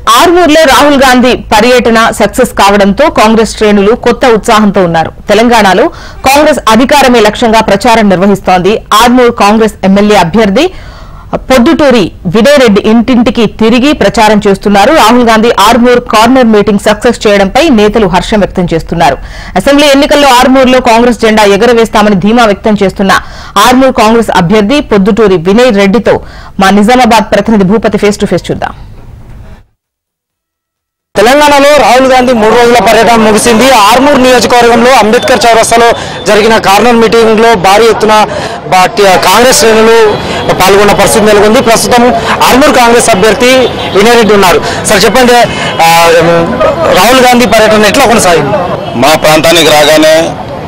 ఆర్మూర్లో రాహుల్ గాంధీ పర్యటన సక్సెస్ కావడంతో కాంగ్రెస్ శ్రేణులు కొత్త ఉత్సాహంతో ఉన్నారు తెలంగాణలో కాంగ్రెస్ అధికారమే లక్ష్యంగా ప్రచారం నిర్వహిస్తోంది ఆర్మూర్ కాంగ్రెస్ ఎమ్మెల్యే అభ్యర్థి పొద్దుటూరి వినయ్ రెడ్డి ఇంటింటికి తిరిగి ప్రచారం చేస్తున్నారు Rahul Gandhi Armoor corner meeting success చేయడంపై నేతలు హర్షం వ్యక్తం చేస్తున్నారు అసెంబ్లీ ఎన్నికల్లో ఆర్మూర్లో కాంగ్రెస్ జెండా ఎగరవేస్తామని ధీమా వ్యక్తం చేస్తున్న ఆర్మూర్ కాంగ్రెస్ అభ్యర్థి పొద్దుటూరి వినయ్ రెడ్డితో మా నిజామాబాద్ ప్రతినిధి భూపతి ఫేస్ టు ఫేస్ చూద్దాం తెలంగాణలో రాహుల్ గాంధీ మూడు రోజుల పర్యటన ముగిసింది ఆర్మూర్ నియోజకవర్గంలో అంబేద్కర్ చౌరస్తాలో జరిగిన కార్నర్ మీటింగ్ లో భారీ ఎత్తున బా- టి- కాంగ్రెస్ శ్రేణులు పాల్గొన్న పరిస్థితి నెలకొంది ప్రస్తుతం ఆర్మూర్ కాంగ్రెస్ అభ్యర్థి వినయ్ రెడ్డి ఉన్నారు సార్ చెప్పండి ఆ, రాహుల్ గాంధీ పర్యటన ఎట్లా కొనసాగింది మా ప్రాంతానికి రాగానే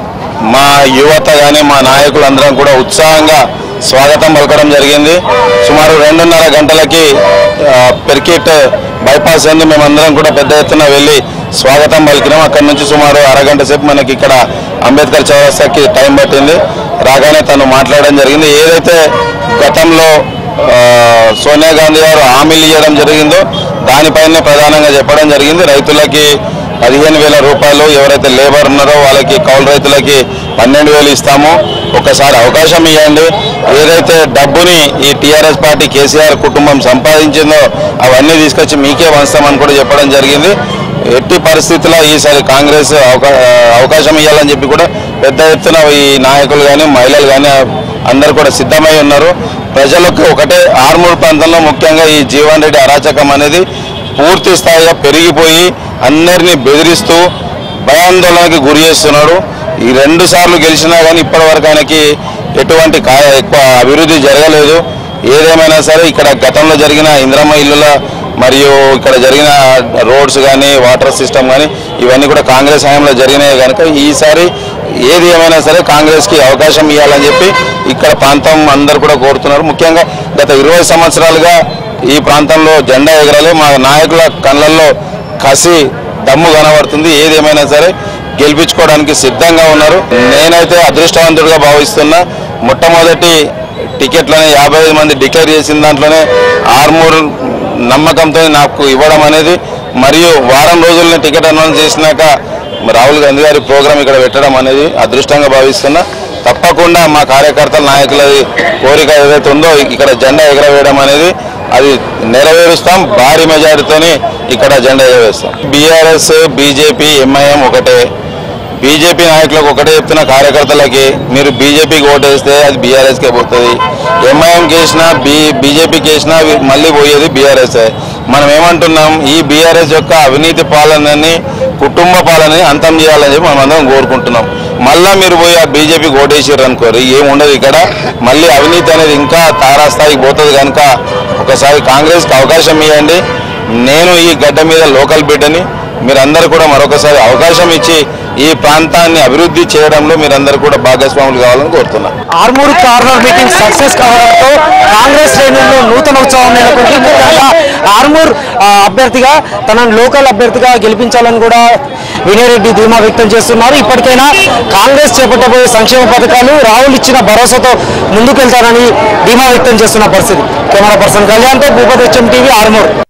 మా యువత కానీ మా నాయకులందరం కూడా ఉత్సాహంగా స్వాగతం పలకడం జరిగింది సుమారు రెండున్నర గంటలకి ఆ, పెర్కిట్ బైపాస్ అయింది మేమందరం కూడా పెద్ద ఎత్తున వెళ్ళి స్వాగతం పలికినాం అక్కడి నుంచి సుమారు అరగంట సేపు మనకి ఇక్కడ అంబేద్కర్ చౌరస్తాకి టైం పట్టింది రాగానే తను మాట్లాడడం జరిగింది ఏదైతే గతంలో ఆ, సోనియా గాంధీ గారు హామీలు ఇవ్వడం జరిగిందో దానిపైనే ప్రధానంగా చెప్పడం జరిగింది రైతులకి పదిహేను వేల రూపాయలు ఎవరైతే లేబర్ ఉన్నారో వాళ్ళకి కౌలు రైతులకి పన్నెండు వేలు ఇస్తాము ఒకసారి అవకాశం ఇవ్వండి ఏదైతే డబ్బుని ఈ టీఆర్ఎస్ పార్టీ కేసీఆర్ కుటుంబం సంపాదించిందో అవన్నీ తీసుకొచ్చి మీకే వంచుతామని కూడా చెప్పడం జరిగింది ఎట్టి పరిస్థితుల్లో ఈసారి కాంగ్రెస్ అవకా అవకాశం ఇవ్వాలని చెప్పి కూడా పెద్ద ఎత్తున ఈ నాయకులు కానీ మహిళలు కానీ అందరు కూడా సిద్ధమై ఉన్నారు ప్రజలకు ఒకటే ఆర్మూర్ ప్రాంతంలో ముఖ్యంగా ఈ జీవన్ రెడ్డి అరాచకం అనేది పూర్తి స్థాయిగా పెరిగిపోయి అందరినీ బెదిరిస్తూ భయాందోళనకి గురి చేస్తున్నాడు ఈ రెండు సార్లు గెలిచినా కానీ ఇప్పటి వరకు ఆయనకి ఎటువంటి కా ఎక్కువ అభివృద్ధి జరగలేదు ఏదేమైనా సరే ఇక్కడ గతంలో జరిగిన ఇంద్రమ్మ ఇల్లుల మరియు ఇక్కడ జరిగిన రోడ్స్ కానీ వాటర్ సిస్టమ్ కానీ ఇవన్నీ కూడా కాంగ్రెస్ హయాంలో జరిగినాయి కనుక ఈసారి ఏది ఏమైనా సరే కాంగ్రెస్కి అవకాశం ఇవ్వాలని చెప్పి ఇక్కడ ప్రాంతం అందరు కూడా కోరుతున్నారు ముఖ్యంగా గత ఇరవై సంవత్సరాలుగా ఈ ప్రాంతంలో జెండా ఎగరాలి మా నాయకుల కళ్ళల్లో కసి దమ్ము కనబడుతుంది ఏది ఏమైనా సరే గెలిపించుకోవడానికి సిద్ధంగా ఉన్నారు నేనైతే అదృష్టవంతుడిగా భావిస్తున్నా మొట్టమొదటి టికెట్లని యాభై ఐదు మంది డిక్లేర్ చేసిన దాంట్లోనే ఆర్మూర్ నమ్మకంతో నాకు ఇవ్వడం అనేది మరియు వారం రోజుల్ని టికెట్ అనౌన్స్ చేసినాక రాహుల్ గాంధీ గారి ప్రోగ్రాం ఇక్కడ పెట్టడం అనేది అదృష్టంగా భావిస్తున్నా తప్పకుండా మా కార్యకర్తల నాయకులది కోరిక ఏదైతే ఉందో ఇక్కడ జెండా ఎగరవేయడం అనేది అది నెరవేరుస్తాం భారీ మెజారిటీతోని ఇక్కడ జెండా ఎగరవేస్తాం బీఆర్ఎస్ బీజేపీ ఎంఐఎం ఒకటే బీజేపీ నాయకులకు ఒకటే చెప్తున్న కార్యకర్తలకి మీరు బీజేపీకి ఓటేస్తే అది బీఆర్ఎస్కే పోతుంది ఎంఐఎంకి వేసినా బీ బీజేపీకి వేసినా వి- మళ్ళీ పోయేది బీఆర్ఎస్ మనం ఏమంటున్నాం ఈ బీఆర్ఎస్ యొక్క అవినీతి పాలనని కుటుంబ పాలనని అంతం చేయాలని చెప్పి మనం అందరం కోరుకుంటున్నాం మళ్ళా మీరు పోయి ఆ బీజేపీకి ఓటేసారు అనుకోరు ఏం ఉండదు ఇక్కడ మళ్ళీ అవినీతి అనేది ఇంకా తారాస్థాయికి పోతుంది కనుక ఒకసారి కాంగ్రెస్కి అవకాశం ఇవ్వండి నేను ఈ గడ్డ మీద లోకల్ బిడ్డని మీరందరూ కూడా మరొకసారి అవకాశం ఇచ్చి ఈ ప్రాంతాన్ని అభివృద్ధి చేయడంలో మీరందరూ కూడా భాగస్వాములు కావాలని కోరుతున్నాను ఆర్మూర్ కార్నర్ మీటింగ్ సక్సెస్ కావడంతో కాంగ్రెస్ శ్రేణుల్లో నూతన ఉత్సవం నెలకొంది ముఖ్యంగా ఆర్మూర్ ఆ, అభ్యర్థిగా తనను లోకల్ అభ్యర్థిగా గెలిపించాలని కూడా వినయ్ రెడ్డి ధీమా వ్యక్తం చేస్తున్నారు ఇప్పటికైనా కాంగ్రెస్ చేపట్టబోయే సంక్షేమ పథకాలు రాహుల్ ఇచ్చిన భరోసాతో ముందుకెళ్తారని ధీమా వ్యక్తం చేస్తున్న పరిస్థితి కెమెరా పర్సన్ కళ్యాణ్తో భూపతి హెచ్ఎం టీవీ ఆర్మూర్